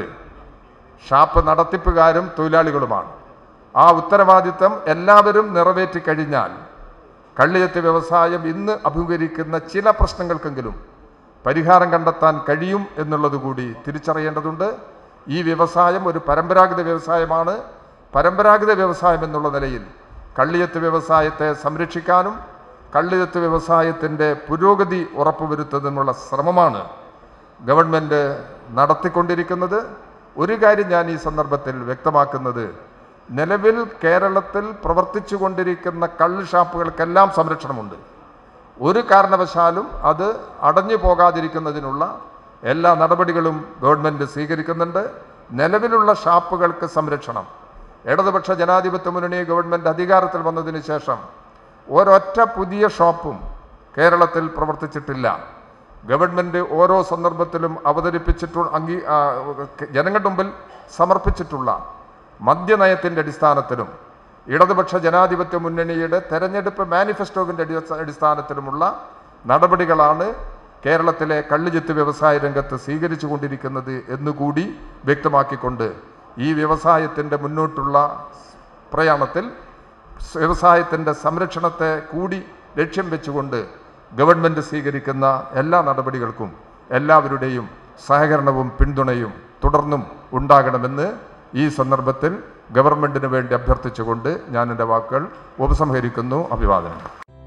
ഷാപ്പ് നടത്തിപ്പുകാരും തൊഴിലാളികളുമാണ് ആ ഉത്തരവാദിത്തം എല്ലാവരും നിറവേറ്റി കഴിഞ്ഞാൽ കള്ളിയത്ത് വ്യവസായം ഇന്ന് അഭിമുഖീകരിക്കുന്ന ചില പ്രശ്നങ്ങൾക്കെങ്കിലും പരിഹാരം കണ്ടെത്താൻ കഴിയും എന്നുള്ളത് കൂടി തിരിച്ചറിയേണ്ടതുണ്ട് ഈ വ്യവസായം ഒരു പരമ്പരാഗത വ്യവസായമാണ് പരമ്പരാഗത വ്യവസായം എന്നുള്ള നിലയിൽ കള്ളിയത്ത് വ്യവസായത്തെ സംരക്ഷിക്കാനും കള്ളിയത്ത് വ്യവസായത്തിൻ്റെ പുരോഗതി ഉറപ്പുവരുത്തുന്നതിനുള്ള ശ്രമമാണ് ഗവൺമെൻറ് നടത്തിക്കൊണ്ടിരിക്കുന്നത് ഒരു കാര്യം ഞാൻ ഈ സന്ദർഭത്തിൽ വ്യക്തമാക്കുന്നത് നിലവിൽ കേരളത്തിൽ പ്രവർത്തിച്ചു കൊണ്ടിരിക്കുന്ന കള്ള് ഷാപ്പുകൾക്കെല്ലാം സംരക്ഷണമുണ്ട് ഒരു കാരണവശാലും അത് അടഞ്ഞു പോകാതിരിക്കുന്നതിനുള്ള എല്ലാ നടപടികളും ഗവൺമെൻറ് സ്വീകരിക്കുന്നുണ്ട് നിലവിലുള്ള ഷാപ്പുകൾക്ക് സംരക്ഷണം ഇടതുപക്ഷ ജനാധിപത്യ മുന്നണി ഗവൺമെൻറ് അധികാരത്തിൽ വന്നതിന് ശേഷം ഒരൊറ്റ പുതിയ ഷോപ്പും കേരളത്തിൽ പ്രവർത്തിച്ചിട്ടില്ല ഗവൺമെൻറ് ഓരോ സന്ദർഭത്തിലും അവതരിപ്പിച്ചിട്ടു അംഗീ ആ, ജനങ്ങളുടെ മുമ്പിൽ സമർപ്പിച്ചിട്ടുള്ള മദ്യനയത്തിൻ്റെ അടിസ്ഥാനത്തിലും ഇടതുപക്ഷ ജനാധിപത്യ മുന്നണിയുടെ തെരഞ്ഞെടുപ്പ് മാനിഫെസ്റ്റോവിൻ്റെ അടിസ്ഥ- അടിസ്ഥാനത്തിലുമുള്ള നടപടികളാണ് കേരളത്തിലെ കള്ളുചെത്ത് വ്യവസായ രംഗത്ത് സ്വീകരിച്ചു കൊണ്ടിരിക്കുന്നത് എന്നുകൂടി വ്യക്തമാക്കിക്കൊണ്ട് ഈ വ്യവസായത്തിൻ്റെ മുന്നോട്ടുള്ള പ്രയാണത്തിൽ വ്യവസായത്തിൻ്റെ സംരക്ഷണത്തെ കൂടി ലക്ഷ്യം വെച്ചുകൊണ്ട് ഗവൺമെൻറ് സ്വീകരിക്കുന്ന എല്ലാ നടപടികൾക്കും എല്ലാവരുടെയും സഹകരണവും പിന്തുണയും തുടർന്നും ഉണ്ടാകണമെന്ന് ഈ സന്ദർഭത്തിൽ ഗവൺമെൻറ്റിന് വേണ്ടി അഭ്യർത്ഥിച്ചുകൊണ്ട് ഞാൻ എൻ്റെ വാക്കുകൾ ഉപസംഹരിക്കുന്നു അഭിവാദനം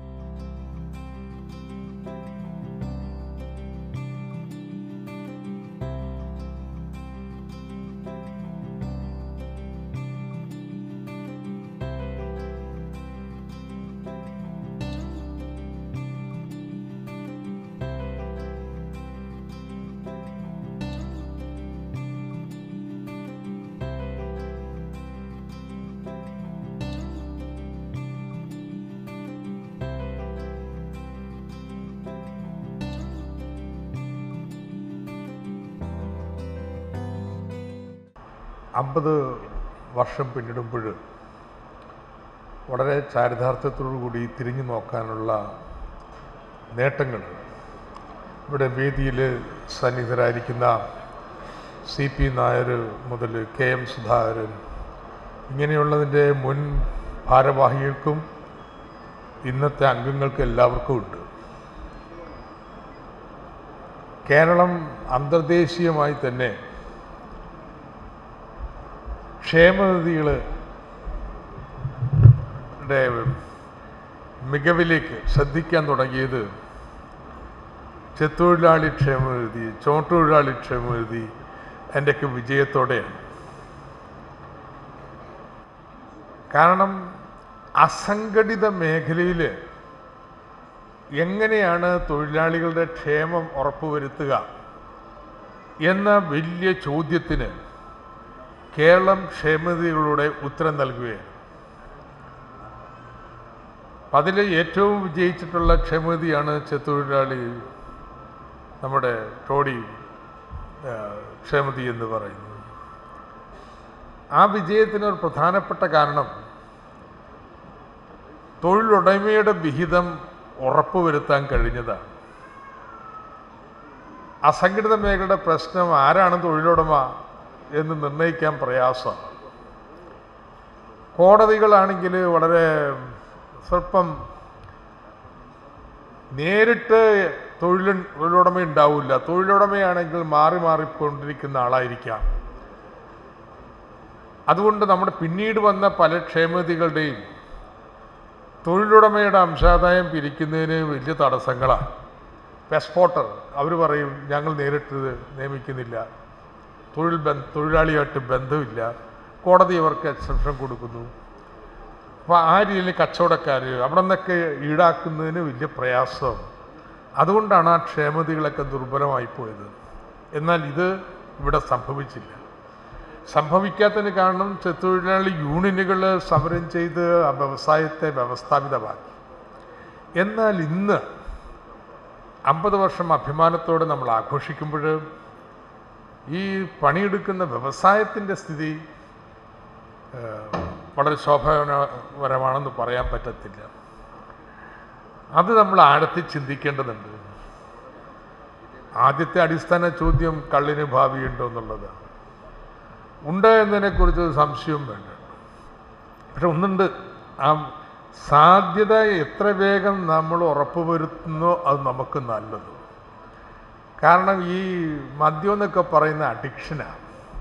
അമ്പത് വർഷം പിന്നിടുമ്പോൾ വളരെ ചാരിതാർത്ഥ്യത്തോടു കൂടി തിരിഞ്ഞു നോക്കാനുള്ള നേട്ടങ്ങൾ ഇവിടെ വേദിയിൽ സന്നിഹിതരായിരിക്കുന്ന സി പി നായർ മുതൽ കെ എം സുധാകരൻ ഇങ്ങനെയുള്ളതിൻ്റെ മുൻ ഭാരവാഹികൾക്കും ഇന്നത്തെ അംഗങ്ങൾക്ക് എല്ലാവർക്കും ഉണ്ട് കേരളം അന്തർദേശീയമായി തന്നെ ക്ഷേമനിധികൾ ടെ മികവിലേക്ക് ശ്രദ്ധിക്കാൻ തുടങ്ങിയത് ചെത്തൊഴിലാളി ക്ഷേമനിധി ചോട്ടൊഴിലാളി ക്ഷേമനിധി എൻ്റെയൊക്കെ വിജയത്തോടെയാണ് കാരണം അസംഘടിത മേഖലയിൽ എങ്ങനെയാണ് തൊഴിലാളികളുടെ ക്ഷേമം ഉറപ്പുവരുത്തുക എന്ന വലിയ ചോദ്യത്തിന് കേരളം ക്ഷേമനിധികളുടെ ഉത്തരം നൽകുകയാണ് അതിൽ ഏറ്റവും വിജയിച്ചിട്ടുള്ള ക്ഷേമനിധിയാണ് ചെത്തൊഴിലാളി നമ്മുടെ ടോഡി ആ, ക്ഷേമനിധി എന്ന് പറയുന്നത് ആ വിജയത്തിന് ഒരു പ്രധാനപ്പെട്ട കാരണം തൊഴിലുടമയുടെ വിഹിതം ഉറപ്പുവരുത്താൻ കഴിഞ്ഞതാണ് അസംഘടിത മേഖലയുടെ പ്രശ്നം ആരാണ് തൊഴിലുടമ എന്ന് നിർണ്ണയിക്കാൻ പ്രയാസമാണ് കോടതികളാണെങ്കിൽ വളരെ സ്വല്പം നേരിട്ട് തൊഴിൽ തൊഴിലുടമ ഉണ്ടാവില്ല തൊഴിലുടമയാണെങ്കിൽ മാറി മാറിക്കൊണ്ടിരിക്കുന്ന ആളായിരിക്കാം അതുകൊണ്ട് നമ്മുടെ പിന്നീട് വന്ന പല ക്ഷേമനിധികളുടെയും തൊഴിലുടമയുടെ അംശാദായം പിരിക്കുന്നതിന് വലിയ തടസ്സങ്ങളാണ് പെസ്പോട്ടർ അവർ പറയും ഞങ്ങൾ നേരിട്ട് നിയമിക്കുന്നില്ല തൊഴിൽ ബന്ധ തൊഴിലാളിയായിട്ട് ബന്ധമില്ല കോടതി അവർക്ക് എക്സെപ്ഷൻ കൊടുക്കുന്നു അപ്പോൾ ആ രീതിയിൽ കച്ചവടക്കാർ അവിടെ നിന്നൊക്കെ ഈടാക്കുന്നതിന് വലിയ പ്രയാസം അതുകൊണ്ടാണ് ആ ക്ഷേമതികളൊക്കെ ദുർബലമായി പോയത് എന്നാൽ ഇത് ഇവിടെ സംഭവിച്ചില്ല സംഭവിക്കാത്തതിന് കാരണം തൊഴിലാളി യൂണിയനുകൾ സമരം ചെയ്ത് ആ വ്യവസായത്തെ വ്യവസ്ഥാപിതമാക്കി എന്നാൽ ഇന്ന് അമ്പത് വർഷം അഭിമാനത്തോടെ നമ്മൾ ആഘോഷിക്കുമ്പോൾ ഈ പണിയെടുക്കുന്ന വ്യവസായത്തിൻ്റെ സ്ഥിതി ഏഹ്, വളരെ ശോഭനപരമാണെന്ന് പറയാൻ പറ്റത്തില്ല അത് നമ്മൾ ആഴത്തിൽ ചിന്തിക്കേണ്ടതുണ്ട് ആദ്യത്തെ അടിസ്ഥാന ചോദ്യം കള്ളിന് ഭാവിയുണ്ടോ എന്നുള്ളതാണ് ഉണ്ട് എന്നതിനെക്കുറിച്ച് ഒരു സംശയവും വേണ്ട പക്ഷെ ഒന്നുണ്ട് ആ സാധ്യത എത്ര വേഗം നമ്മൾ ഉറപ്പുവരുത്തുന്നോ അത് നമുക്ക് നല്ലത് കാരണം ഈ മദ്യം എന്നൊക്കെ പറയുന്ന അഡിക്ഷനാണ്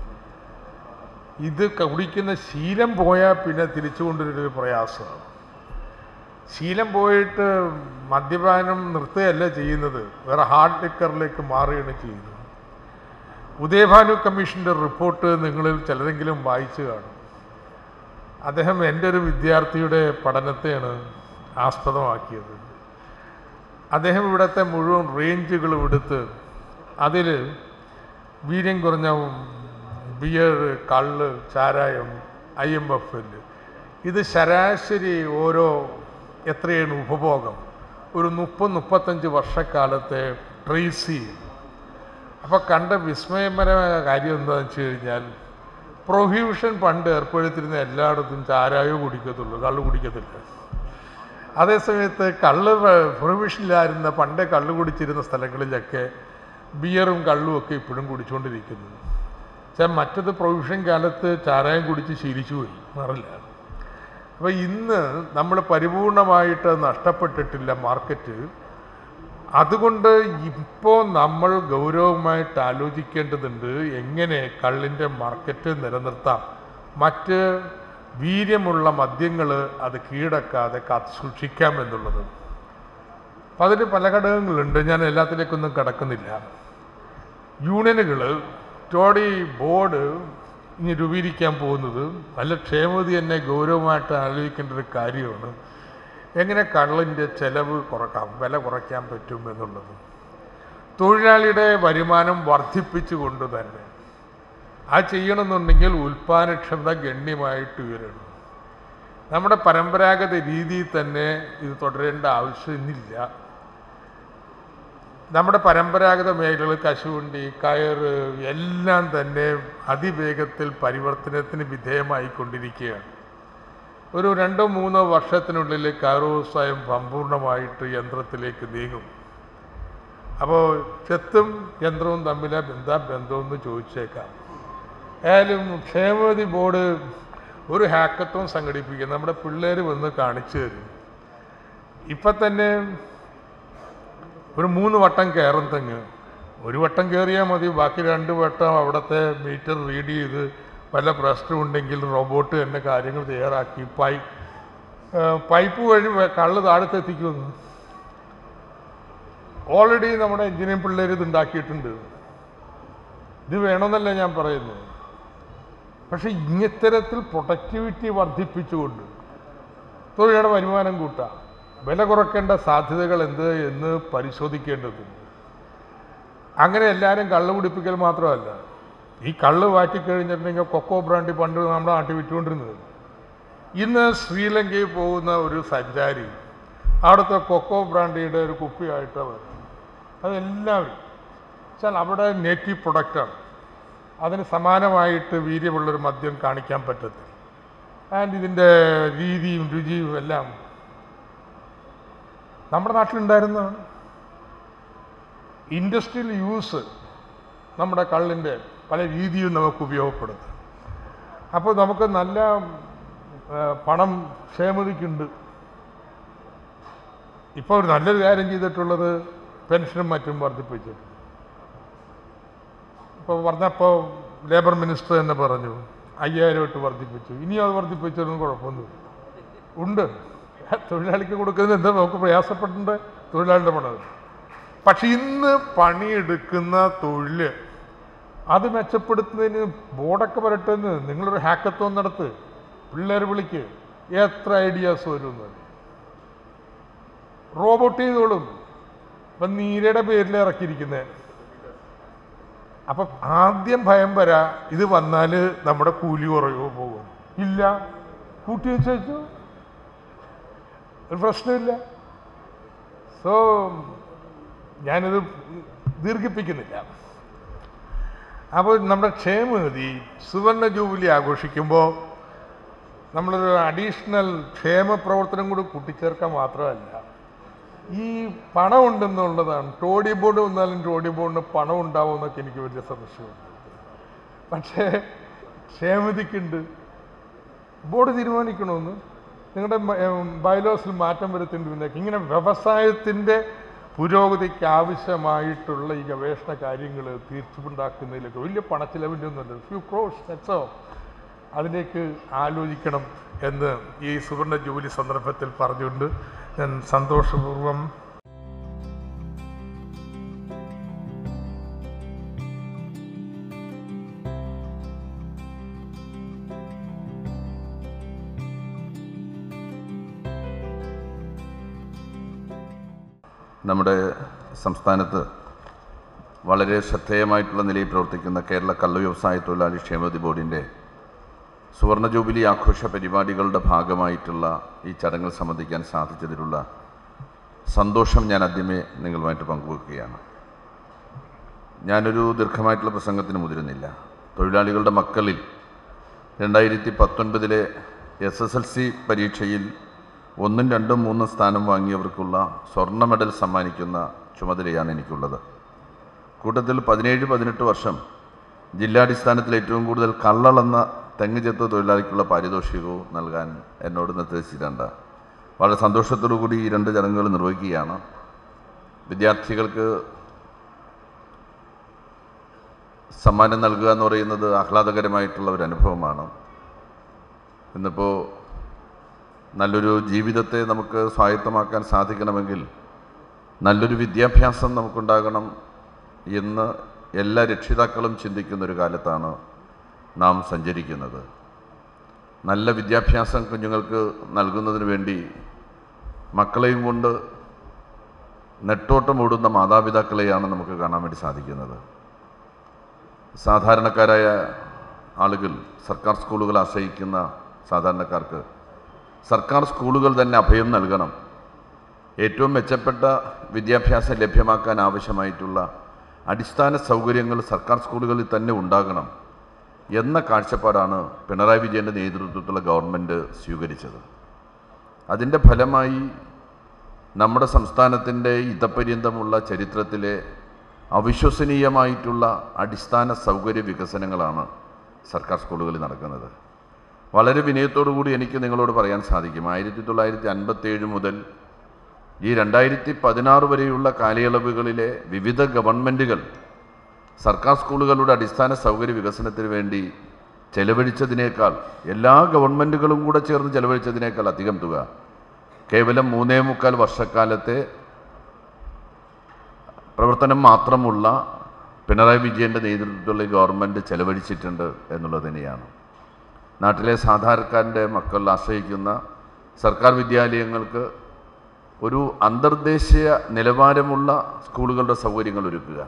ഇത് കുടിക്കുന്ന ശീലം പോയാൽ പിന്നെ തിരിച്ചു കൊണ്ടുവരുന്നൊരു പ്രയാസമാണ് ശീലം പോയിട്ട് മദ്യപാനം നിർത്തുകയല്ല ചെയ്യുന്നത് വേറെ ഹാർഡ് ലിക്കറിലേക്ക് മാറുകയാണ് ചെയ്യുന്നത് ഉദയഭാനു കമ്മീഷൻ്റെ റിപ്പോർട്ട് നിങ്ങളിൽ ചിലരെങ്കിലും വായിച്ചു കാണും അദ്ദേഹം എൻ്റെ ഒരു വിദ്യാർത്ഥിയുടെ പഠനത്തെയാണ് ആസ്പദമാക്കിയത് അദ്ദേഹം ഇവിടുത്തെ മുഴുവൻ റേഞ്ചുകളും എടുത്ത് അതിൽ വീര്യം കുറഞ്ഞ ബിയർ കള്ള് ചാരായം ഐ എം എഫ് എൽ ഇത് ശരാശരി ഓരോ എത്രയാണ് ഉപഭോഗം ഒരു മുപ്പത് മുപ്പത്തഞ്ച് വർഷക്കാലത്തെ ട്രേസ് ചെയ്യും അപ്പോൾ കണ്ട വിസ്മയപരമായ കാര്യം എന്താണെന്ന് വെച്ച് കഴിഞ്ഞാൽ പ്രൊഹിബിഷൻ പണ്ട് ഏർപ്പെടുത്തിയിരുന്ന എല്ലായിടത്തും ചാരായോ കുടിക്കത്തുള്ളൂ കള്ള് കുടിക്കത്തില്ല അതേസമയത്ത് കള്ള് പ്രൊഹിബിഷനിലായിരുന്ന പണ്ടേ കള്ള് കുടിച്ചിരുന്ന സ്ഥലങ്ങളിലൊക്കെ ബിയറും കള്ളും ഒക്കെ ഇപ്പോഴും കുടിച്ചുകൊണ്ടിരിക്കുന്നു വെച്ചാൽ മറ്റത് പ്രൊഹിബിഷൻ കാലത്ത് ചാരായം കുടിച്ച് ശീലിച്ചു പോയി മാറില്ല അപ്പോൾ ഇന്ന് നമ്മൾ പരിപൂർണമായിട്ട് നഷ്ടപ്പെട്ടിട്ടില്ല മാർക്കറ്റ് അതുകൊണ്ട് ഇപ്പോൾ നമ്മൾ ഗൗരവമായിട്ട് ആലോചിക്കേണ്ടതുണ്ട് എങ്ങനെ കള്ളിൻ്റെ മാർക്കറ്റ് നിലനിർത്താം മറ്റ് വീര്യമുള്ള മദ്യങ്ങൾ അത് കീഴടക്കാതെ കാത്ത് സൂക്ഷിക്കാം എന്നുള്ളത് അപ്പം അതിന് പല ഘടകങ്ങളുണ്ട് ഞാൻ എല്ലാത്തിലേക്കൊന്നും കടക്കുന്നില്ല യൂണിയനുകൾ ടോഡി ബോർഡ് ഇനി രൂപീകരിക്കാൻ പോകുന്നത് നല്ല ക്ഷേമതി തന്നെ ഗൗരവമായിട്ട് ആലോചിക്കേണ്ട ഒരു കാര്യമാണ് എങ്ങനെ കള്ളിൻ്റെ ചെലവ് കുറക്കാം വില കുറയ്ക്കാൻ പറ്റും എന്നുള്ളത് തൊഴിലാളിയുടെ വരുമാനം വർദ്ധിപ്പിച്ചുകൊണ്ട് തന്നെ ആ ചെയ്യണമെന്നുണ്ടെങ്കിൽ ഉൽപ്പാദനക്ഷമത ഗണ്യമായിട്ട് ഉയരണം നമ്മുടെ പരമ്പരാഗത രീതിയിൽ തന്നെ ഇത് തുടരേണ്ട ആവശ്യമില്ല നമ്മുടെ പരമ്പരാഗത മേഖലകൾ കശുവണ്ടി കയറ് എല്ലാം തന്നെ അതിവേഗത്തിൽ പരിവർത്തനത്തിന് വിധേയമായിക്കൊണ്ടിരിക്കുകയാണ് ഒരു രണ്ടോ മൂന്നോ വർഷത്തിനുള്ളിൽ കയറ് വ്യവസായം സമ്പൂർണ്ണമായിട്ട് യന്ത്രത്തിലേക്ക് നീങ്ങും അപ്പോൾ ചെത്തും യന്ത്രവും തമ്മിൽ എന്താ ബന്ധമെന്ന് ചോദിച്ചേക്കാം ഏതായാലും ക്ഷേമനിധി ബോർഡ് ഒരു ഹാക്കത്തോൺ സംഘടിപ്പിക്കും നമ്മുടെ പിള്ളേർ വന്ന് കാണിച്ചു തരും ഇപ്പം തന്നെ ഒരു മൂന്ന് വട്ടം കയറും തെങ്ങ് ഒരു വട്ടം കയറിയാൽ മതി ബാക്കി രണ്ട് വട്ടം അവിടുത്തെ മീറ്റർ റീഡ് ചെയ്ത് വല്ല പ്രശ്നമുണ്ടെങ്കിൽ റോബോട്ട് തന്നെ കാര്യങ്ങൾ തയ്യാറാക്കി പൈ ഏഹ്, പൈപ്പ് വഴി വെ- കള്ള് താഴത്തെത്തിക്കുമെന്ന് ഓൾറെഡി നമ്മുടെ എഞ്ചിനീയറിംഗ് പിള്ളേർ ഇത് ഉണ്ടാക്കിയിട്ടുണ്ട് ഇത് വേണമെന്നല്ല ഞാൻ പറയുന്നത് പക്ഷെ ഇത്തരത്തിൽ പ്രൊഡക്ടിവിറ്റി വർദ്ധിപ്പിച്ചുകൊണ്ട് തൊഴിലുടെ വരുമാനം കൂട്ടാം വില കുറയ്ക്കേണ്ട സാധ്യതകൾ എന്ത് എന്ന് പരിശോധിക്കേണ്ടതുണ്ട് അങ്ങനെ എല്ലാവരും കള്ള് കുടിപ്പിക്കൽ മാത്രമല്ല ഈ കള്ള് വാറ്റിക്കഴിഞ്ഞിട്ടുണ്ടെങ്കിൽ കൊക്കോ ബ്രാൻഡി പണ്ട് നമ്മുടെ നാട്ടിൽ വിറ്റുകൊണ്ടിരുന്നത് ഇന്ന് ശ്രീലങ്കയിൽ പോകുന്ന ഒരു സഞ്ചാരി അവിടുത്തെ കൊക്കോ ബ്രാൻഡിയുടെ ഒരു കുപ്പിയായിട്ട് വരും അതെല്ലാവരും വെച്ചാൽ അവിടെ നേറ്റീവ് പ്രൊഡക്റ്റാണ് അതിന് സമാനമായിട്ട് വീര്യമുള്ളൊരു മദ്യം കാണിക്കാൻ പറ്റത്തില്ല ആൻഡ് ഇതിൻ്റെ രീതിയും രുചിയും എല്ലാം നമ്മുടെ നാട്ടിലുണ്ടായിരുന്നതാണ് ഇൻഡസ്ട്രിയൽ യൂസ് നമ്മുടെ കള്ളിൻ്റെ പല രീതിയും നമുക്ക് ഉപയോഗപ്പെടുത്തും അപ്പോൾ നമുക്ക് നല്ല ആ, പണം ക്ഷേമതിക്കുണ്ട് ഇപ്പോൾ ഒരു നല്ലൊരു കാര്യം ചെയ്തിട്ടുള്ളത് പെൻഷനും മറ്റും വർദ്ധിപ്പിച്ചിട്ടുണ്ട് ഇപ്പോൾ പറഞ്ഞപ്പോൾ ലേബർ മിനിസ്റ്റർ തന്നെ പറഞ്ഞു അയ്യായിരം ഇട്ട് വർദ്ധിപ്പിച്ചു ഇനിയും അത് വർദ്ധിപ്പിച്ചൊന്നും കുഴപ്പമൊന്നുമില്ല ഉണ്ട് തൊഴിലാളിക്ക് കൊടുക്കുന്നതിന് എന്താ നമുക്ക് പ്രയാസപ്പെട്ടിട്ടുണ്ട് തൊഴിലാളിയുടെ പണം പക്ഷെ ഇന്ന് പണിയെടുക്കുന്ന തൊഴിൽ അത് മെച്ചപ്പെടുത്തുന്നതിന് ബോർഡൊക്കെ വരട്ടെന്ന് നിങ്ങളൊരു ഹാക്കത്തോൺ നടത്ത് പിള്ളേർ വിളിക്ക് എത്ര ഐഡിയാസ് വരുമെന്ന് റോബോട്ട് ചെയ്തോളും ഇപ്പം നീരയുടെ പേരിൽ ഇറക്കിയിരിക്കുന്നത് അപ്പം ആദ്യം ഭയം വരാ ഇത് വന്നാൽ നമ്മുടെ കൂലി കുറയോ പോകും ഇല്ല കൂട്ടി വെച്ചു ഒരു പ്രശ്നമില്ല സോ ഞാനിത് ദീർഘിപ്പിക്കുന്നില്ല അപ്പോൾ നമ്മുടെ ക്ഷേമനിധി സുവർണ ജൂബിലി ആഘോഷിക്കുമ്പോൾ നമ്മളൊരു അഡീഷണൽ ക്ഷേമ പ്രവർത്തനം കൂടി കൂട്ടിച്ചേർക്കാൻ മാത്രമല്ല ഈ പണം ഉണ്ടെന്നുള്ളതാണ് ടോഡി ബോർഡ് വന്നാലും ടോഡി ബോർഡിന് പണം ഉണ്ടാവുമെന്നൊക്കെ എനിക്ക് വലിയ സംശയമുണ്ട് പക്ഷേ ക്ഷേമതിക്കുണ്ട് ബോർഡ് തീരുമാനിക്കണമെന്ന് നിങ്ങളുടെ ബയോലോസിൽ മാറ്റം വരുത്തേണ്ടതിനൊക്കെ ഇങ്ങനെ വ്യവസായത്തിൻ്റെ പുരോഗതിക്ക് ആവശ്യമായിട്ടുള്ള ഈ ഗവേഷണ കാര്യങ്ങൾ തീർച്ചയുണ്ടാക്കുന്നതിലൊക്കെ വലിയ പണച്ചിലവിൻ്റെ ഒന്നുമല്ല ഫ്യൂ ക്രോസ് നെറ്റ്സോ അതിലേക്ക് ആലോചിക്കണം എന്ന് ഈ സുവർണ ജൂബിലി സന്ദർഭത്തിൽ പറഞ്ഞുകൊണ്ട് ഞാൻ സന്തോഷപൂർവ്വം നമ്മുടെ സംസ്ഥാനത്ത് വളരെ ശ്രദ്ധേയമായിട്ടുള്ള നിലയിൽ പ്രവർത്തിക്കുന്ന കേരള കള്ള് വ്യവസായ തൊഴിലാളി ക്ഷേമനിധി ബോർഡിൻ്റെ സുവർണ ജൂബിലി ആഘോഷ പരിപാടികളുടെ ഭാഗമായിട്ടുള്ള ഈ ചടങ്ങിൽ സംബന്ധിക്കാൻ സാധിച്ചതിലുള്ള സന്തോഷം ഞാൻ ആദ്യമേ നിങ്ങളുമായിട്ട് പങ്കുവെക്കുകയാണ് ഞാനൊരു ദീർഘമായിട്ടുള്ള പ്രസംഗത്തിന് മുതിരുന്നില്ല തൊഴിലാളികളുടെ മക്കളിൽ രണ്ടായിരത്തി പത്തൊൻപതിലെ എസ് എസ് എൽ സി പരീക്ഷയിൽ ഒന്നും രണ്ടും മൂന്നും സ്ഥാനം വാങ്ങിയവർക്കുള്ള സ്വർണ്ണ മെഡൽ സമ്മാനിക്കുന്ന ചുമതലയാണ് എനിക്കുള്ളത് കൂട്ടത്തിൽ പതിനേഴ് പതിനെട്ട് വർഷം ജില്ലാടിസ്ഥാനത്തിൽ ഏറ്റവും കൂടുതൽ കള്ളളെന്ന തെങ്ങ് ചെത്ത് തൊഴിലാളിക്കുള്ള പാരിതോഷികവും നൽകാൻ എന്നോട് നിർദ്ദേശിച്ചിട്ടുണ്ട് വളരെ സന്തോഷത്തോടു കൂടി ഈ രണ്ട് ചടങ്ങുകൾ നിർവഹിക്കുകയാണ് വിദ്യാർത്ഥികൾക്ക് സമ്മാനം നൽകുക എന്ന് പറയുന്നത് ആഹ്ലാദകരമായിട്ടുള്ള ഒരു അനുഭവമാണ് ഇന്നിപ്പോൾ നല്ലൊരു ജീവിതത്തെ നമുക്ക് സ്വായത്തമാക്കാൻ സാധിക്കണമെങ്കിൽ നല്ലൊരു വിദ്യാഭ്യാസം നമുക്കുണ്ടാകണം എന്ന് എല്ലാ രക്ഷിതാക്കളും ചിന്തിക്കുന്ന ഒരു കാലത്താണ് നാം സഞ്ചരിക്കുന്നത് നല്ല വിദ്യാഭ്യാസം കുഞ്ഞുങ്ങൾക്ക് നൽകുന്നതിന് വേണ്ടി മക്കളെയും കൊണ്ട് നെട്ടോട്ടമോടുന്ന മാതാപിതാക്കളെയാണ് നമുക്ക് കാണാൻ വേണ്ടി സാധിക്കുന്നത് സാധാരണക്കാരായ ആളുകൾ സർക്കാർ സ്കൂളുകൾ ആശ്രയിക്കുന്ന സാധാരണക്കാർക്ക് സർക്കാർ സ്കൂളുകൾ തന്നെ അഭയം നൽകണം ഏറ്റവും മെച്ചപ്പെട്ട വിദ്യാഭ്യാസം ലഭ്യമാക്കാൻ ആവശ്യമായിട്ടുള്ള അടിസ്ഥാന സൗകര്യങ്ങൾ സർക്കാർ സ്കൂളുകളിൽ തന്നെ ഉണ്ടാകണം എന്ന കാഴ്ചപ്പാടാണ് പിണറായി വിജയൻ്റെ നേതൃത്വത്തിലുള്ള ഗവൺമെൻറ് സ്വീകരിച്ചത് അതിൻ്റെ ഫലമായി നമ്മുടെ സംസ്ഥാനത്തിൻ്റെ ഇതപര്യന്തമുള്ള ചരിത്രത്തിലെ അവിശ്വസനീയമായിട്ടുള്ള അടിസ്ഥാന സൗകര്യ വികസനങ്ങളാണ് സർക്കാർ സ്കൂളുകളിൽ നടക്കുന്നത് വളരെ വിനയത്തോടു കൂടി എനിക്ക് നിങ്ങളോട് പറയാൻ സാധിക്കും ആയിരത്തി തൊള്ളായിരത്തി അൻപത്തേഴ് മുതൽ ഈ രണ്ടായിരത്തി പതിനാറ് വരെയുള്ള കാലയളവുകളിലെ വിവിധ ഗവൺമെൻറ്റുകൾ സർക്കാർ സ്കൂളുകളുടെ അടിസ്ഥാന സൗകര്യ വികസനത്തിന് വേണ്ടി ചെലവഴിച്ചതിനേക്കാൾ എല്ലാ ഗവൺമെൻറ്റുകളും കൂടെ ചേർന്ന് ചെലവഴിച്ചതിനേക്കാൾ അധികം തുക കേവലം മൂന്നേ മുക്കാൽ വർഷക്കാലത്തെ പ്രവർത്തനം മാത്രമുള്ള പിണറായി വിജയൻ്റെ നേതൃത്വത്തിലുള്ള ഈ ഗവൺമെൻറ് ചെലവഴിച്ചിട്ടുണ്ട് എന്നുള്ളത് തന്നെയാണ് നാട്ടിലെ സാധാരണക്കാരൻ്റെ മക്കൾ ആശ്രയിക്കുന്ന സർക്കാർ വിദ്യാലയങ്ങൾക്ക് ഒരു അന്തർദേശീയ നിലവാരമുള്ള സ്കൂളുകളുടെ സൗകര്യങ്ങൾ ഒരുക്കുക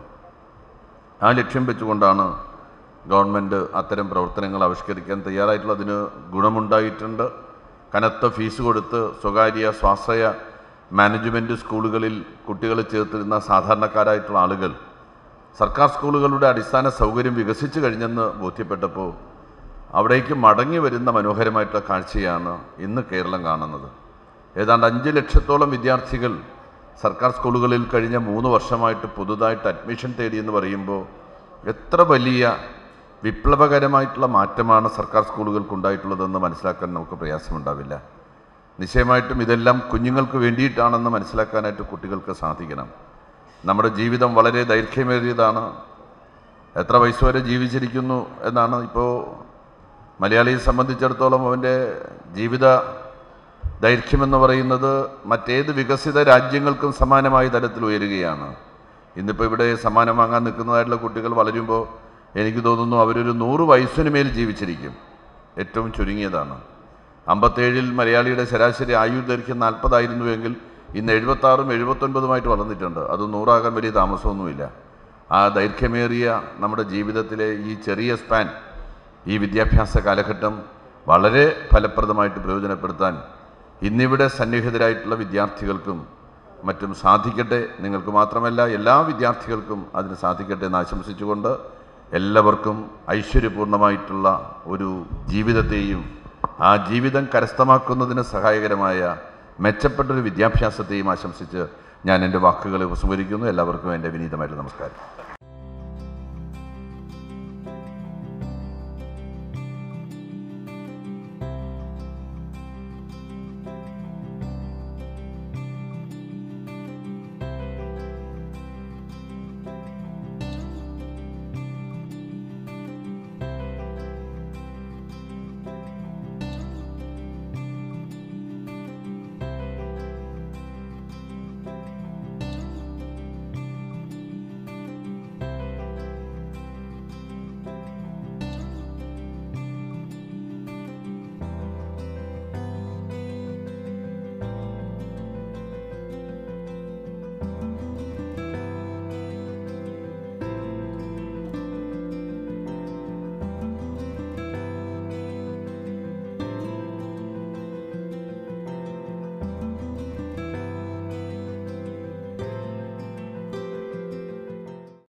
ആ ലക്ഷ്യം വെച്ചുകൊണ്ടാണ് ഗവൺമെൻറ് അത്തരം പ്രവർത്തനങ്ങൾ ആവിഷ്കരിക്കാൻ തയ്യാറായിട്ടുള്ളതിന് ഗുണമുണ്ടായിട്ടുണ്ട് കനത്ത ഫീസ് കൊടുത്ത് സ്വകാര്യ സ്വാശ്രയ മാനേജ്മെൻറ്റ് സ്കൂളുകളിൽ കുട്ടികളെ ചേർത്തിരുന്ന സാധാരണക്കാരായിട്ടുള്ള ആളുകൾ സർക്കാർ സ്കൂളുകളുടെ അടിസ്ഥാന സൗകര്യം വികസിച്ചു കഴിഞ്ഞെന്ന് ബോധ്യപ്പെട്ടപ്പോൾ അവിടേക്ക് മടങ്ങി വരുന്ന മനോഹരമായിട്ടുള്ള കാഴ്ചയാണ് ഇന്ന് കേരളം കാണുന്നത് ഏതാണ്ട് അഞ്ച് ലക്ഷത്തോളം വിദ്യാർത്ഥികൾ സർക്കാർ സ്കൂളുകളിൽ കഴിഞ്ഞ മൂന്ന് വർഷമായിട്ട് പുതുതായിട്ട് അഡ്മിഷൻ തേടിയെന്ന് പറയുമ്പോൾ എത്ര വലിയ വിപ്ലവകരമായിട്ടുള്ള മാറ്റമാണ് സർക്കാർ സ്കൂളുകൾക്കുണ്ടായിട്ടുള്ളതെന്ന് മനസ്സിലാക്കാൻ നമുക്ക് പ്രയാസമുണ്ടാവില്ല നിശ്ചയമായിട്ടും ഇതെല്ലാം കുഞ്ഞുങ്ങൾക്ക് വേണ്ടിയിട്ടാണെന്ന് മനസ്സിലാക്കാനായിട്ട് കുട്ടികൾക്ക് സാധിക്കണം നമ്മുടെ ജീവിതം വളരെ ദൈർഘ്യമേറിയതാണ് എത്ര വയസ്സ് വരെ ജീവിച്ചിരിക്കുന്നു എന്നാണ് ഇപ്പോൾ മലയാളിയെ സംബന്ധിച്ചിടത്തോളം അവൻ്റെ ജീവിത ദൈർഘ്യമെന്ന് പറയുന്നത് മറ്റേത് വികസിത രാജ്യങ്ങൾക്കും സമാനമായ തരത്തിൽ ഉയരുകയാണ് ഇന്നിപ്പോൾ ഇവിടെ സമ്മാനം വാങ്ങാൻ നിൽക്കുന്നതായിട്ടുള്ള കുട്ടികൾ വളരുമ്പോൾ എനിക്ക് തോന്നുന്നു അവരൊരു നൂറ് വയസ്സിന് മേൽ ജീവിച്ചിരിക്കും ഏറ്റവും ചുരുങ്ങിയതാണ് അമ്പത്തേഴിൽ മലയാളിയുടെ ശരാശരി ആയുർദൈർഘ്യം നാൽപ്പതായിരുന്നുവെങ്കിൽ ഇന്ന് എഴുപത്താറും എഴുപത്തൊൻപതുമായിട്ട് വളർന്നിട്ടുണ്ട് അത് നൂറാകാൻ വലിയ താമസമൊന്നുമില്ല ആ ദൈർഘ്യമേറിയ നമ്മുടെ ജീവിതത്തിലെ ഈ ചെറിയ സ്പാൻ ഈ വിദ്യാഭ്യാസ കാലഘട്ടം വളരെ ഫലപ്രദമായിട്ട് പ്രയോജനപ്പെടുത്താൻ ഇന്നിവിടെ സന്നിഹിതരായിട്ടുള്ള വിദ്യാർത്ഥികൾക്കും മറ്റും സാധിക്കട്ടെ നിങ്ങൾക്ക് മാത്രമല്ല എല്ലാ വിദ്യാർത്ഥികൾക്കും അതിന് സാധിക്കട്ടെ എന്ന് ആശംസിച്ചുകൊണ്ട് എല്ലാവർക്കും ഐശ്വര്യപൂർണമായിട്ടുള്ള ഒരു ജീവിതത്തെയും ആ ജീവിതം കരസ്ഥമാക്കുന്നതിന് സഹായകരമായ മെച്ചപ്പെട്ടൊരു വിദ്യാഭ്യാസത്തെയും ആശംസിച്ച് ഞാൻ എൻ്റെ വാക്കുകൾ ഉപസംഹരിക്കുന്നു എല്ലാവർക്കും എൻ്റെ വിനീതമായിട്ടുള്ള നമസ്കാരം